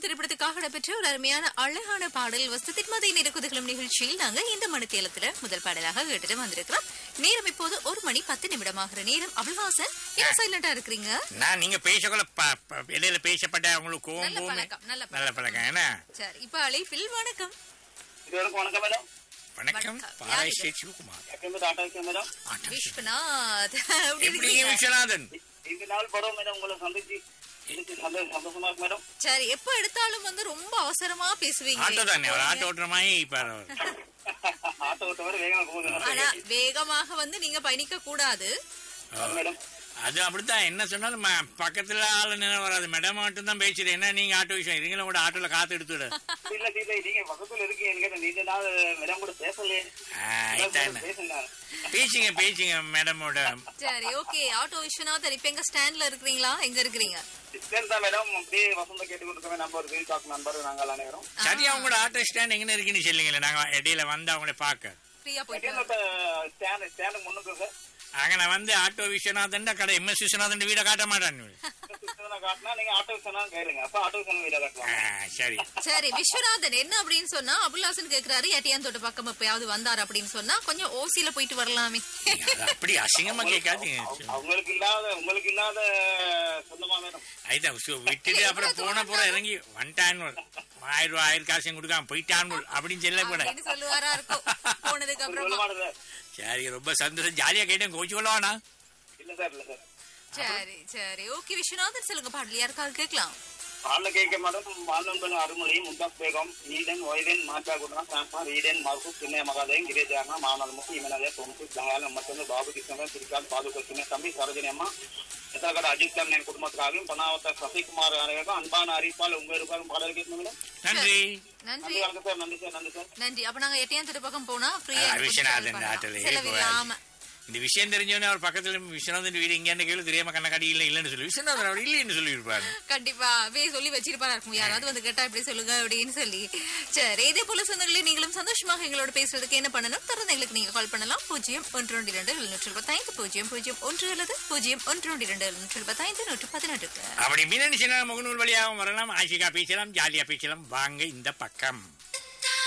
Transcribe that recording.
திரைப்படத்துக்காக இடம்பெற்ற ஒரு அருமையான அழகான பாடல் வசத்தின் மதை நிறக்குதுகளும் நிகழ்ச்சியில் நாங்க இந்த மணித்தேலத்துல முதல் பாடலாக கேட்டுட்டு வந்திருக்கிறோம் நேரம் இப்போது ஒரு மணி பத்து நிமிடமாகிற நேரம் அபுல்ஹாசன் ஏன் சைலண்டா இருக்கிறீங்க நான் நீங்க பேசக்குள்ள ப- ப- இடையில பேசப்பட்ட உங்களுக்கு நல்ல கோவம் பழக்கம், நல்ல நல்ல பழக்கம் என்ன சரி இப்ப அழைப்பில் வணக்கம் இதுவரைக்கும் வணக்கம் மேடம் வணக்கம் வணக்கம். பாராய் யார் இது? ஸ்ரீ சிவகுமார் எப்பயுமே டாட்டா இருக்கேன் மேடம் ஆட்டம் சரி. விஸ்வநாத் எப்படி எப்படி இருக்கீங்க? விஸ்வநாதன் இந்த நாள் படம் மேடம் உங்களை சந்திச்சு எனக்கு சந்தோஷம் சந்தோஷமா இருக்கு மேடம் சரி எப்ப எடுத்தாலும் வந்து ரொம்ப அவசரமா பேசுவீங்க ஆட்டோ தானே அவர் ஆட்டோ ஓட்டுற மாதிரி இப்ப அவர். ஆட்டோ விட்ட வரை வேகமா போகுது ஆனா வேகமாக வந்து நீங்க பயணிக்க கூடாது மேடம் அது அப்படித்தான் என்ன சொன்னாலும் ம- பக்கத்துல ஆளு நினை வராது மேடம் மட்டும் தான் பேசுறேன் என்ன நீங்க ஆட்டோ விஷயம் இருங்களும் கூட ஆட்டோல காத்து எடுத்துடு இல்ல சீதை நீங்க பக்கத்துல இருக்கீங்க எனக்கு நீண்ட நாள் மேடம் கூட பேசலையே ஆ, இதான் என்ன. பேசுங்க பேசுங்க பேசுங்க மேடமோட சரி ஓகே ஆட்டோ விஸ்வநாதன் இப்ப எங்க ஸ்டாண்ட்ல இருக்கிறீங்களா எங்க இருக்கிறீங்க சரி தான் மேடம் அப்படியே வசந்த கேட்டு கொடுத்துருக்கேன் நம்பர் ரீல் டாக் நம்பர் நாங்கள் அனைவரும் சரியா உங்களோட ஆட்டோ ஸ்டாண்ட் எங்க இருக்குன்னு சொல்லுங்களேன் நாங்க இடையில வந்து அவங்கள பார்க்க ஃப்ரீயா போயிட்டு செகண்ட் ஸ்டாண்ட் ஸ்டாண்ட் முன்னுக்கு சார் அங்க நான் வந்து ஆட்டோ விஸ்வநாதன் கடை எம் எஸ் விஸ்வநாதன் வீட காட்ட மாட்டான்னு காட்டினா நீங்க ஆட்டோ சொன்னா கேளுங்க அப்ப ஆட்டோ சொன்ன வீட ஆ, காட்டுவாங்க சரி சரி விஸ்வநாதன் என்ன அப்படின்னு சொன்னா அபுல்லாசன் கேக்குறாரு எட்டியாந்தோட்ட பக்கம் எப்பயாவது வந்தார் அப்படின்னு சொன்னா கொஞ்சம் ஓசியில போயிட்டு வரலாமே அது அப்படி அசிங்கமா கேட்காதீங்க அவங்களுக்கு இல்லாத உங்களுக்கு இல்லாத சொந்தமா மேடம் ஐதான் சு- விட்டுட்டு அப்புறம் போன பூரா இறங்கி வந்துட்டான் ஆயிரம் ரூபாய் ஆயிரம் காசையும் கொடுக்காம போயிட்டான் அப்படின்னு சொல்ல கூட அப்படின்னு சொல்லுவாரா இருக்கும் போனதுக்கு அப்புறமா சொல்லுவாடு சார் சரி ரொம்ப சந்தோஷம் ஜாலியா கேட்டேன் கோச்சு கொள்ளவானா இல்ல சார் இல்ல சார் சரி சரி ஓகே விஸ்வநாதன் சொல்லுங்க பாடல் யாருக்காக கேட்கலாம் பாடல கேட்க மேடம் பாலன்பன் அருமொழி மும்தாஸ் பேகம் ஈடன் ஒய்தன் மாற்றா குடனா சாம்பார் ஈடன் மார்க்கு சின்ன மகாதேவன் ಗಿರಿಜಾರಣ ಮಾನಲ್ಮುಖಿ ಇಮನಲೆ ಸೋಮಕು ಜಂಗಾಲ ಮತ್ತೊಂದು ಬಾಬು ಕಿಶನ ಶ್ರೀಕಾಂತ್ ಪಾದುಕೊಟ್ಟಿನ ತಮ್ಮಿ ಸರೋಜನಮ್ಮ எத்தகட அஜித் என் குடும்பத்திற்காகவும் பனாவத்த சசிகுமார் அனைவருக்கும் அன்பான அறிவிப்பால் உங்க இருப்பாரும் பாடல் கேட்கணும் மேடம் நன்றி நன்றி நன்றி வணக்கம் சார் நன்றி சார் நன்றி சார் நன்றி அப்ப நாங்க எட்டியாந்தோட்ட பக்கம் போனா ஆ, ஃப்ரீயா விஸ்வநாதன் ஆட்டோல செலவில்லாம இந்த விஷயம் தெரிஞ்சவனே அவர் பக்கத்துல விஸ்வநாதன் வீடு இங்க கேள்வி தெரியாம கண்ணக்காடி இல்ல இல்லன்னு சொல்லி விஸ்வநாதன் அவர் இல்லைன்னு சொல்லி இருப்பாரு கண்டிப்பா வே சொல்லி வச்சிருப்பாரா இருக்கும் யாராவது வந்து கேட்டா இப்படி சொல்லுங்க அப்படின்னு சொல்லி சரி இதே போல சொந்தங்களே நீங்களும் சந்தோஷமாக எங்களோட பேசுறதுக்கு என்ன பண்ணணும் தொடர்ந்து எங்களுக்கு நீங்க கால் பண்ணலாம் பூஜ்ஜியம் ஒன்று ரெண்டு இரண்டு எழுநூற்றி இருபத்தைந்து பூஜ்ஜியம் பூஜ்ஜியம் ஒன்று அல்லது பூஜ்ஜியம் ஒன்று ரெண்டு இரண்டு எழுநூற்றி இருபத்தைந்து நூற்று பதினெட்டுக்கு அப்படி மீனி சின்ன முகநூல் வழியாகவும் வரலாம் ஆசிகா பேசலாம் ஜாலியா பேசலாம் வாங்க இந்த பக்கம்